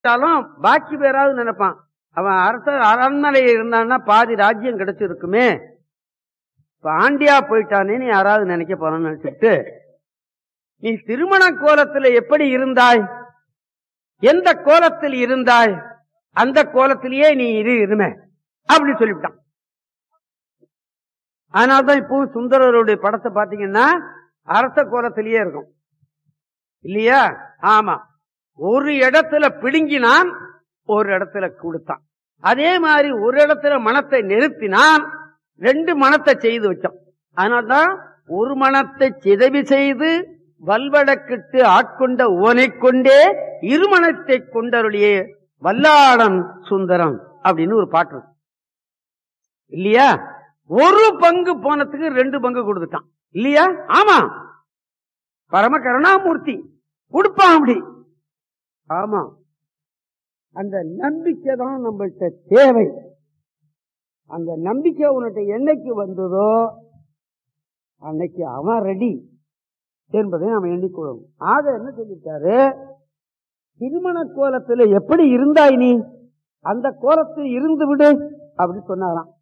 இருந்தாலும் பாக்கி பேராவது நினைப்பான் அவன் அரச அரண்மனையில் இருந்தான்னா பாதி ராஜ்யம் கிடைச்சிருக்குமே இப்ப ஆண்டியா போயிட்டானேன்னு யாராவது நினைக்க போறான்னு நினைச்சிட்டு நீ திருமண கோலத்துல எப்படி இருந்தாய் எந்த கோலத்தில் இருந்தாய் அந்த கோலத்திலேயே நீ இரு இருமே அப்படி சொல்லிவிட்டான் அதனால்தான் இப்போ சுந்தரருடைய படத்தை பாத்தீங்கன்னா அரச கோலத்திலேயே இருக்கும் இல்லையா ஆமா ஒரு இடத்துல பிடுங்கினான் ஒரு இடத்துல கொடுத்தான் அதே மாதிரி ஒரு இடத்துல மனத்தை நிறுத்தினான் ரெண்டு மனத்தை செய்து வச்சான் அதனால்தான் ஒரு மனத்தை சிதவி செய்து வல்வடக்கிட்டு ஆட்கொண்ட ஓனை கொண்டே இருமணத்தை கொண்டருளியே வல்லாளன் சுந்தரம் அப்படின்னு ஒரு பாட்டு இருக்கு. இல்லையா ஒரு பங்கு போனதுக்கு ரெண்டு பங்கு கொடுத்துட்டான் இல்லையா ஆமா பரம கருணாமூர்த்தி கொடுப்பான் அப்படி ஆமா அந்த நம்பிக்கை தான் நம்மள்கிட்ட தேவை அந்த நம்பிக்கை உன்கிட்ட என்னைக்கு வந்ததோ அன்னைக்கு அவன் ரெடி என்பதை நாம் எண்ணிக்கொள்ளும் ஆக என்ன சொல்லிட்டாரு திருமண கோலத்துல எப்படி இருந்தாய் நீ அந்த கோலத்தில் இருந்து விடு அப்படி சொன்னாராம்